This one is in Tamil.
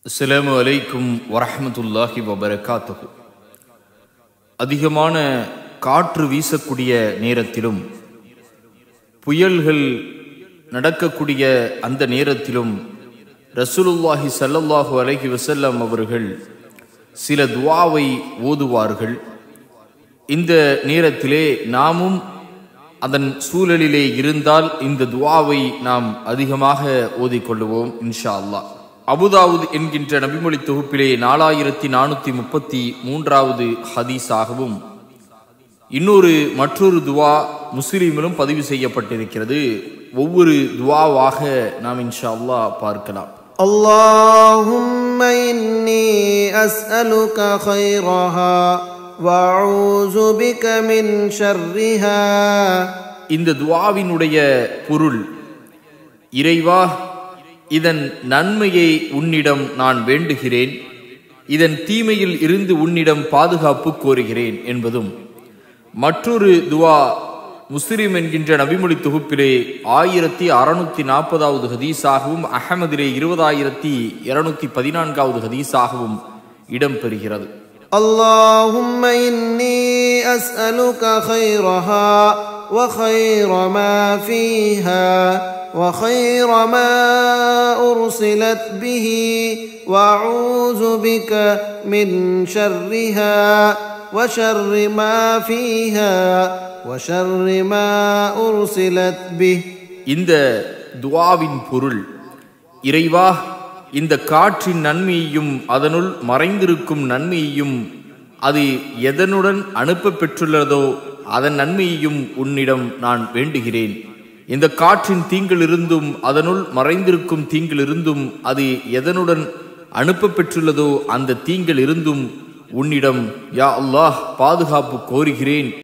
அஸ்ஸலாமு அலைக்கும் வரஹ்மத்துல்லாஹி வபரகாத்துஹு அதிகமான காற்று வீசக்கூடிய நேரத்திலும் புயல்கள் நடக்கக்கூடிய அந்த நேரத்திலும் ரசூலுல்லாஹி ஸல்லல்லாஹு அலைஹி வஸல்லம் அவர்கள் சில துஆவை ஓதுவார்கள் இந்த நேரத்திலே நாமும் அதன் சூழலிலே இருந்தால் இந்த துஆவை நாம் அதிகமாக ஓதிக்கொள்ளுவோம் இன்ஷா அல்லாஹ் அபுதாவுத் என்கின்ற நபிமொழி தொகுப்பிலே நாலாயிரத்தி நானூத்தி முப்பத்தி மூன்றாவது ஹதீஸாகவும் இன்னொரு மற்றொரு துவா முஸ்லீமிலும் பதிவு செய்யப்பட்டிருக்கிறது ஒவ்வொரு துவாவாக நாம் இன்ஷா அல்லாஹ் பார்க்கலாம் اللهم إني أسألك خيرها وأعوذ بك من شرها இந்த துவாவினுடைய பொருள் இறைவா இதன் நன்மையை உன்னிடம் நான் வேண்டுகிறேன் இதன் தீமையில் இருந்து உன்னிடம் பாதுகாப்பு கோருகிறேன் என்பதும் மற்றொரு துவா முஸ்லிம் என்கின்ற நபிமொழி தொகுப்பிலே ஆயிரத்தி அறுநூத்தி நாற்பதாவது ஹதீஸாகவும் அகமதிலே இருபதாயிரத்தி இருநூத்தி பதினான்காவது ஹதீஸாகவும் இடம்பெறுகிறது اللهم إني أسألك خيرها وخير ما فيها وخير ما أرسلت به وأعوذ بك من شرها وشر ما فيها وشر ما أرسلت به இந்த துவாவின் பொருள் இறைவா இந்த காற்றின் நன்மையையும் அதனுள் மறைந்திருக்கும் நன்மையையும் அது எதனுடன் அனுப்ப பெற்றுள்ளதோ அதன் நன்மையையும் உன்னிடம் நான் வேண்டுகிறேன் இந்த காற்றின் தீங்கிலிருந்தும் அதனுள் மறைந்திருக்கும் தீங்கிலிருந்தும் அது எதனுடன் அனுப்ப பெற்றுள்ளதோ அந்த தீங்கில் இருந்தும் உன்னிடம் யா அல்லாஹ் பாதுகாப்பு கோருகிறேன்